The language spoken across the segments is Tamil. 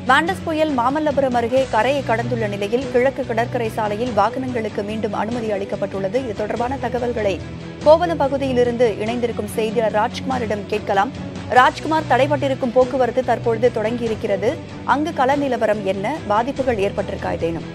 மாண்டஸ் புயல் மாமல்லபுரம் அருகே கரையை கடந்துள்ள நிலையில் கிழக்கு கடற்கரை சாலையில் வாகனங்களுக்கு மீண்டும் அனுமதி அளிக்கப்பட்டுள்ளது இது தொடர்பான தகவல்களை கோவளம் பகுதியிலிருந்து இணைந்திருக்கும் செய்தியாளர் ராஜ்குமாரிடம் கேட்கலாம் ராஜ்குமார் தடைபட்டிருக்கும் போக்குவரத்து தற்பொழுது தொடங்கியிருக்கிறது அங்கு கள நிலவரம் என்ன பாதிப்புகள் ஏற்பட்டிருக்கா ஏதேனும்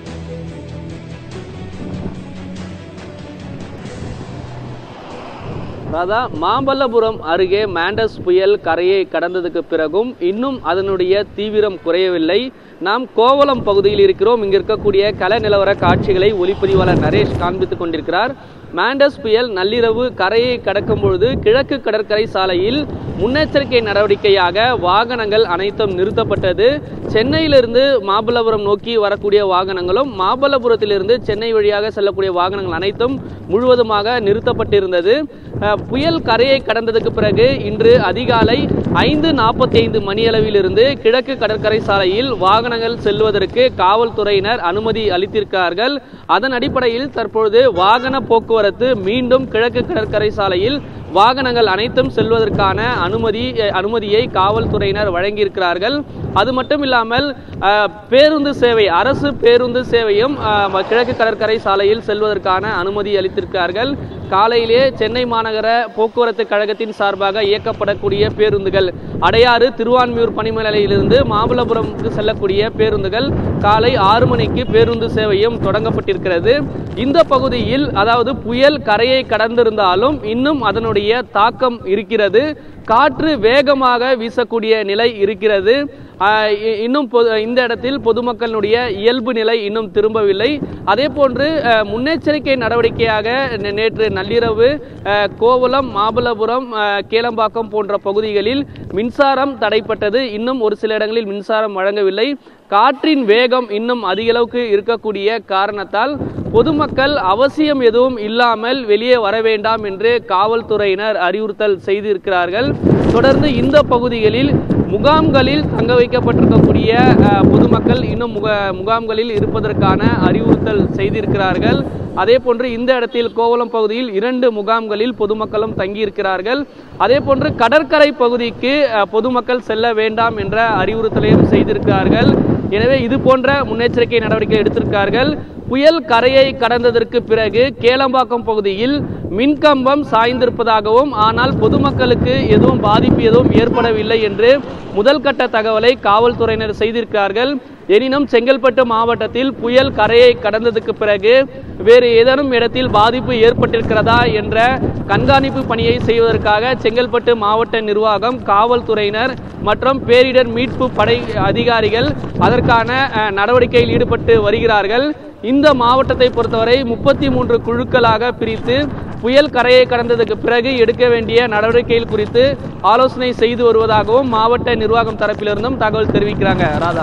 ராதா மாமல்லபுரம் அருகே மாண்டஸ் புயல் கரையை கடந்ததுக்கு பிறகும் இன்னும் அதனுடைய தீவிரம் குறையவில்லை நாம் கோவளம் பகுதியில் இருக்கிறோம் இங்க இருக்கக்கூடிய கல நிலவர காட்சிகளை ஒளிப்பதிவாளர் நரேஷ் காண்பித்துக் கொண்டிருக்கிறார் மாண்டஸ் புயல் நள்ளிரவு கரையை கடக்கும் பொழுது கிழக்கு கடற்கரை சாலையில் முன்னெச்சரிக்கை நடவடிக்கையாக வாகனங்கள் அனைத்தும் நிறுத்தப்பட்டது சென்னையிலிருந்து மாமல்லபுரம் நோக்கி வரக்கூடிய வாகனங்களும் மாமல்லபுரத்திலிருந்து சென்னை வழியாக செல்லக்கூடிய வாகனங்கள் அனைத்தும் முழுவதுமாக நிறுத்தப்பட்டிருந்தது அஹ், புயல் கரையை கடந்ததுக்கு பிறகு இன்று அதிகாலை ஐந்து நாற்பத்தி ஐந்து மணியளவிலிருந்து கிழக்கு கடற்கரை சாலையில் வாகனங்கள் செல்வதற்கு காவல்துறையினர் அனுமதி அளித்திருக்கிறார்கள் அதன் அடிப்படையில் தற்பொழுது வாகன போக்குவரத்து மீண்டும் கிழக்கு கடற்கரை சாலையில் வாகனங்கள் அனைத்தும் செல்வதற்கான அனுமதி அஹ், அனுமதியை காவல்துறையினர் வழங்கியிருக்கிறார்கள் அது மட்டும் இல்லாமல் அஹ், பேருந்து சேவை அரசு பேருந்து சேவையும் அஹ், கிழக்கு கடற்கரை சாலையில் செல்வதற்கான அனுமதி அளித்திருக்கிறார்கள் காலையிலே சென்னை மாநகர போக்குவரத்து கழகத்தின் சார்பாக இயக்கப்படக்கூடிய பேருந்துகள் அடையாறு திருவான்மியூர் பணிமலையிலிருந்து மாமல்லபுரம்க்கு செல்லக்கூடிய பேருந்துகள் காலை ஆறு மணிக்கு பேருந்து சேவையும் தொடங்கப்பட்டிருக்கிறது இந்த பகுதியில் அதாவது புயல் கரையை கடந்திருந்தாலும் இன்னும் அதனுடைய தாக்கம் இருக்கிறது காற்று வேகமாக வீசக்கூடிய நிலை இருக்கிறது ஆஹ் இ- இன்னும் பொது- இந்த இடத்தில் பொதுமக்களுடைய இயல்பு நிலை இன்னும் திரும்பவில்லை அதே போன்று ஆஹ், முன்னெச்சரிக்கை நடவடிக்கையாக நே- நேற்று நள்ளிரவு ஆஹ், கோவளம் மாமல்லபுரம் ஆஹ், கேளம்பாக்கம் போன்ற பகுதிகளில் மின்சாரம் தடைப்பட்டது இன்னும் ஒரு சில இடங்களில் மின்சாரம் வழங்கவில்லை காற்றின் வேகம் இன்னும் அதிக அளவுக்கு இருக்கக்கூடிய காரணத்தால் பொதுமக்கள் அவசியம் எதுவும் இல்லாமல் வெளியே வர வேண்டாம் என்று காவல்துறையினர் அறிவுறுத்தல் செய்திருக்கிறார்கள் தொடர்ந்து இந்த பகுதிகளில் முகாம்களில் தங்க வைக்கப்பட்டிருக்கக்கூடிய அஹ், பொதுமக்கள் இன்னும் முக முகாம்களில் இருப்பதற்கான அறிவுறுத்தல் செய்திருக்கிறார்கள் அதே போன்று இந்த இடத்தில் கோவளம் பகுதியில் இரண்டு முகாம்களில் பொதுமக்களும் தங்கியிருக்கிறார்கள் அதே போன்று கடற்கரை பகுதிக்கு அஹ், பொதுமக்கள் செல்ல வேண்டாம் என்ற அறிவுறுத்தலையும் செய்திருக்கிறார்கள் எனவே இது போன்ற முன்னெச்சரிக்கை நடவடிக்கை எடுத்திருக்கார்கள் புயல் கரையை கடந்ததற்கு பிறகு கேளம்பாக்கம் பகுதியில் மின்கம்பம் சாய்ந்திருப்பதாகவும் ஆனால் பொதுமக்களுக்கு எதுவும் பாதிப்பு எதுவும் ஏற்படவில்லை என்று முதல் கட்ட தகவலை காவல்துறையினர் செய்திருக்கிறார்கள் எனினும் செங்கல்பட்டு மாவட்டத்தில் புயல் கரையை கடந்ததுக்கு பிறகு வேறு ஏதேனும் இடத்தில் பாதிப்பு ஏற்பட்டிருக்கிறதா என்ற கண்காணிப்பு பணியை செய்வதற்காக செங்கல்பட்டு மாவட்ட நிர்வாகம் காவல்துறையினர் மற்றும் பேரிடர் மீட்பு படை அதிகாரிகள் அதற்கான அஹ், நடவடிக்கையில் ஈடுபட்டு வருகிறார்கள் இந்த மாவட்டத்தை பொறுத்தவரை முப்பத்தி மூன்று குழுக்களாக பிரித்து புயல் கரையை கடந்ததுக்கு பிறகு எடுக்க வேண்டிய நடவடிக்கைகள் குறித்து ஆலோசனை செய்து வருவதாகவும் மாவட்ட நிர்வாகம் தரப்பிலிருந்தும் தகவல் தெரிவிக்கிறாங்க ராதா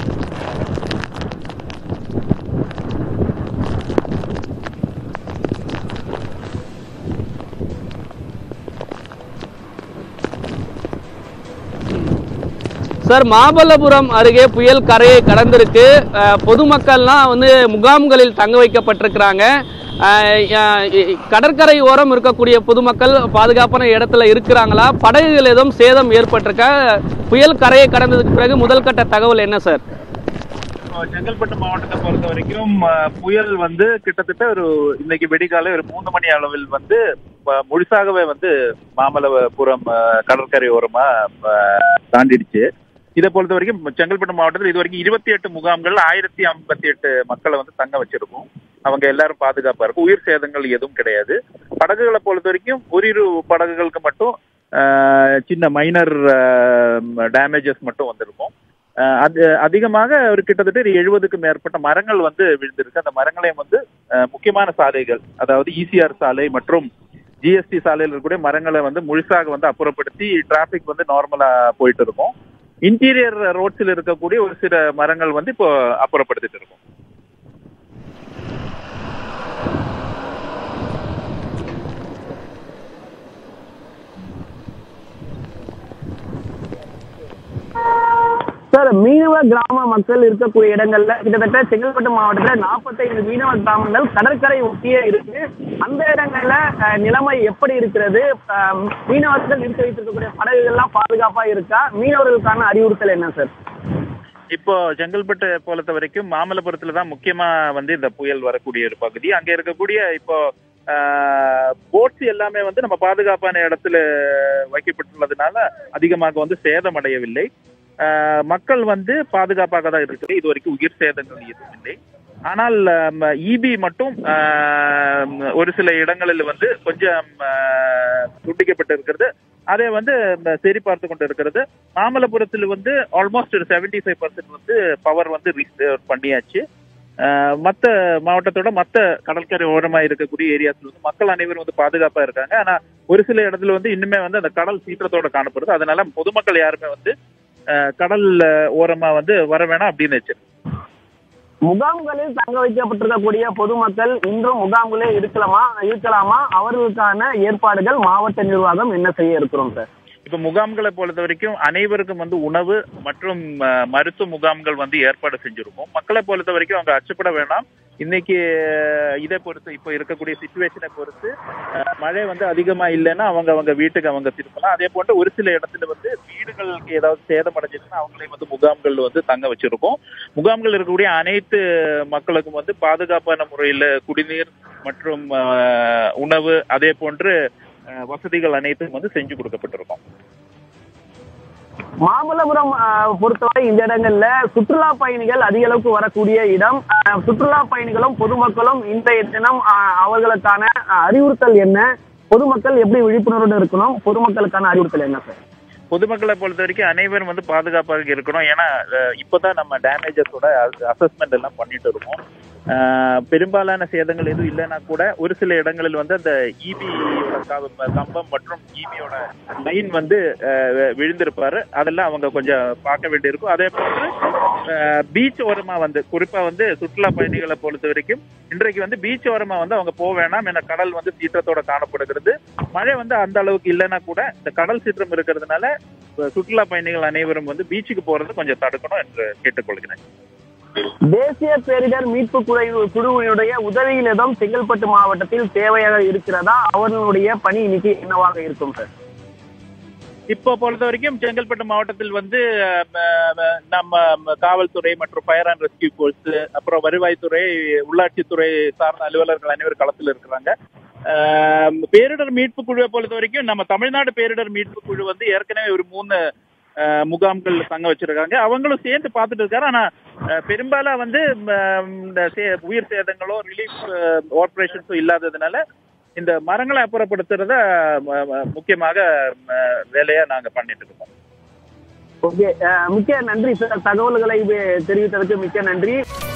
சார் மாமல்லபுரம் அருகே புயல் கரையை கடந்திருக்கு அஹ், பொதுமக்கள்லாம் வந்து முகாம்களில் தங்க வைக்கப்பட்டிருக்கிறாங்க அஹ், அஹ், இ- கடற்கரை ஓரம் இருக்கக்கூடிய பொதுமக்கள் பாதுகாப்பான இடத்துல இருக்கிறாங்களா படகுகள் எதுவும் சேதம் ஏற்பட்டிருக்கா புயல் கரையை கடந்ததுக்கு பிறகு முதல் கட்ட தகவல் என்ன சார் இப்போ செங்கல்பட்டு மாவட்டத்தை பொறுத்த வரைக்கும் அஹ், புயல் வந்து கிட்டத்தட்ட ஒரு இன்னைக்கு வெடிகாலை ஒரு மூணு மணி அளவில் வந்து அஹ், முழுசாகவே வந்து மாமல்லபுரம் அஹ், கடற்கரை ஓரமா அஹ், தாண்டிடுச்சு இதை பொறுத்த வரைக்கும் செங்கல்பட்டு மாவட்டத்தில் இது வரைக்கும் இருபத்தி எட்டு முகாம்கள் ஆயிரத்தி ஐம்பத்தி எட்டு மக்களை வந்து தங்க வச்சிருக்கோம் அவங்க எல்லாரும் பாதுகாப்பா இருக்கும் உயிர் சேதங்கள் எதுவும் கிடையாது படகுகளை பொறுத்த வரைக்கும் ஓரிரு படகுகளுக்கு மட்டும் அஹ், சின்ன மைனர் டேமேஜஸ் மட்டும் வந்திருக்கும் அஹ் அது அதிகமாக ஒரு கிட்டத்தட்ட ஒரு எழுபதுக்கு மேற்பட்ட மரங்கள் வந்து விழுந்திருக்கு அந்த மரங்களையும் வந்து அஹ், முக்கியமான சாலைகள் அதாவது இசிஆர் சாலை மற்றும் ஜிஎஸ்டி சாலையில் இருக்கக்கூடிய மரங்களை வந்து முழுசாக வந்து அப்புறப்படுத்தி டிராபிக் வந்து நார்மலா போயிட்டு இருக்கும் இன்டீரியர் ரோட்ஸில் இருக்கக்கூடிய ஒரு சில மரங்கள் வந்து இப்போ அப்புறப்படுத்திட்டு இருக்கும் சார் மீனவ கிராம மக்கள் இருக்கக்கூடிய இடங்கள்ல கிட்டத்தட்ட செங்கல்பட்டு மாவட்டத்துல 45 மீனவ கிராமங்கள் கடற்கரை ஒட்டியே இருக்கு அந்த இடங்கள்ல அஹ், நிலைமை எப்படி இருக்கிறது அஹ், மீனவர்கள் நிறுத்தி வைத்திருக்கக்கூடிய படகுகள்லாம் பாதுகாப்பா இருக்கா மீனவர்களுக்கான அறிவுறுத்தல் என்ன சார் இப்போ செங்கல்பட்டு பொறுத்த வரைக்கும் மாமல்லபுரத்துல தான் முக்கியமா வந்து இந்த புயல் வரக்கூடிய ஒரு பகுதி அங்க இருக்கக்கூடிய இப்போ போட்ஸ் எல்லாமே வந்து நம்ம பாதுகாப்பான இடத்துல வைக்கப்பட்டுள்ளதுனால அதிகமாக வந்து சேதம் அடையவில்லை ஆஹ் மக்கள் வந்து பாதுகாப்பாக தான் இருக்குது இது வரைக்கும் உயிர் சேதங்கள் எதுவும் இல்லை ஆனால் இபி மட்டும் ஆஹ் ஒரு சில இடங்களில் வந்து கொஞ்சம் ஆஹ் துண்டிக்கப்பட்டு இருக்கிறது அதை வந்து இந்த சரி பார்த்து கொண்டு இருக்கிறது மாமல்லபுரத்தில் வந்து ஆல்மோஸ்ட் ஒரு செவன்டி ஃபைவ் பர்சன்ட் வந்து பவர் வந்து ரீஸ்டோர் பண்ணியாச்சு ஆஹ் மத்த மாவட்டத்தோட மத்த கடற்கரை ஓரமா இருக்கக்கூடிய ஏரியாஸ்ல வந்து மக்கள் அனைவரும் வந்து பாதுகாப்பா இருக்காங்க ஆனா ஒரு சில இடத்துல வந்து இன்னுமே வந்து அந்த கடல் சீற்றத்தோட காணப்படுது அதனால பொதுமக்கள் யாருமே வந்து ஆஹ் கடல் ஓரமா வந்து வர வேணாம் அப்படின்னு வச்சிருக்கு முகாம்களில் தங்க வைக்கப்பட்டிருக்கக்கூடிய பொதுமக்கள் இன்றும் முகாம்களே இருக்கலாமா இருக்கலாமா அவர்களுக்கான ஏற்பாடுகள் மாவட்ட நிர்வாகம் என்ன செய்ய இருக்கிறோம் சார் இப்ப முகாம்களை பொறுத்த வரைக்கும் அனைவருக்கும் வந்து உணவு மற்றும் அஹ், மருத்துவ முகாம்கள் வந்து ஏற்பாடு செஞ்சிருக்கோம் மக்களை பொறுத்த வரைக்கும் அவங்க அச்சப்பட வேண்டாம் இன்னைக்கு அஹ், இதை பொறுத்து இப்போ இருக்கக்கூடிய சுச்சுவேஷனை பொறுத்து அஹ், மழை வந்து அதிகமா இல்லைன்னா அவங்க அவங்க வீட்டுக்கு அவங்க திருப்பலாம் அதே போன்று ஒரு சில இடத்துல வந்து வீடுகளுக்கு ஏதாவது சேதம் அடைஞ்சிச்சுன்னா அவங்களே வந்து முகாம்கள் வந்து தங்க வச்சிருக்கோம் முகாம்கள் இருக்கக்கூடிய அனைத்து மக்களுக்கும் வந்து பாதுகாப்பான முறையில் குடிநீர் மற்றும் அஹ், உணவு அதே போன்று அஹ், வசதிகள் அனைத்தும் வந்து செஞ்சு கொடுக்கப்பட்டிருக்கோம் மாமல்லபுரம் ஆஹ், பொறுத்தவரை இந்த இடங்கள்ல சுற்றுலா பயணிகள் அதிக அளவுக்கு வரக்கூடிய இடம் ஆஹ், சுற்றுலா பயணிகளும் பொதுமக்களும் இன்றைய தினம் ஆஹ், அவர்களுக்கான ஆஹ், அறிவுறுத்தல் என்ன பொதுமக்கள் எப்படி விழிப்புணர்வுடன் இருக்கணும் பொதுமக்களுக்கான அறிவுறுத்தல் என்ன சார் பொதுமக்களை பொறுத்த வரைக்கும் அனைவரும் வந்து பாதுகாப்பாக இருக்கணும் ஏன்னா அஹ், இப்பதான் நம்ம டேமேஜஸோட அசஸ்மெண்ட் எல்லாம் பண்ணிட்டு இருக்கோம் அஹ், பெரும்பாலான சேதங்கள் எதுவும் இல்லைன்னா கூட ஒரு சில இடங்களில் வந்து அந்த இபி கம்பம் மற்றும் இபியோட லைன் வந்து அஹ், விழுந்திருப்பாரு அதெல்லாம் அவங்க கொஞ்சம் பார்க்க வேண்டியிருக்கும் அதே போன்று பீச் ஓரமா வந்து குறிப்பா வந்து சுற்றுலா பயணிகளை பொறுத்த வரைக்கும் இன்றைக்கு வந்து பீச் ஓரமா வந்து அவங்க போக வேணாம் ஏன்னா கடல் வந்து சீற்றத்தோட காணப்படுகிறது மழை வந்து அந்த அளவுக்கு இல்லைன்னா கூட இந்த கடல் சீற்றம் இருக்கிறதுனால அஹ், சுற்றுலா பயணிகள் அனைவரும் வந்து பீச்சுக்கு போறது கொஞ்சம் தடுக்கணும் என்று கேட்டுக்கொள்கிறேன் தேசிய பேரிடர் மீட்பு குழு குழுவினுடைய உதவியில் ஏதும் செங்கல்பட்டு மாவட்டத்தில் தேவையாக இருக்கிறதா அவர்களுடைய பணி இன்னைக்கு என்னவாக இருக்கும் சார் இப்போ பொறுத்த வரைக்கும் செங்கல்பட்டு மாவட்டத்தில் வந்து அஹ், அஹ், நம்ம காவல்துறை மற்றும் ஃபயர் அண்ட் ரெஸ்கியூ போர்ஸ் அப்புறம் வருவாய்த்துறை உள்ளாட்சித்துறை சார்ந்த அலுவலர்கள் அனைவரும் களத்தில் இருக்கிறாங்க அஹ், பேரிடர் மீட்பு குழுவை பொறுத்த வரைக்கும் நம்ம தமிழ்நாடு பேரிடர் மீட்பு குழு வந்து ஏற்கனவே ஒரு மூணு அஹ், முகாம்கள் தங்க வச்சிருக்காங்க அவங்களும் சேர்ந்து பார்த்துட்டு இருக்காரு ஆனா அஹ், பெரும்பாலா வந்து ம, இந்த சே- உயிர் சேதங்களோ ரிலீஃப் ஆப்ரேஷன்ஸும் இல்லாததுனால இந்த மரங்களை அப்புறப்படுத்துறத ம- ம- முக்கியமாக ம, வேலையா நாங்க பண்ணிட்டு இருக்கோம் ஓகே மிக்க நன்றி சார் தகவல்களை இது தெரிவித்ததற்கு மிக்க நன்றி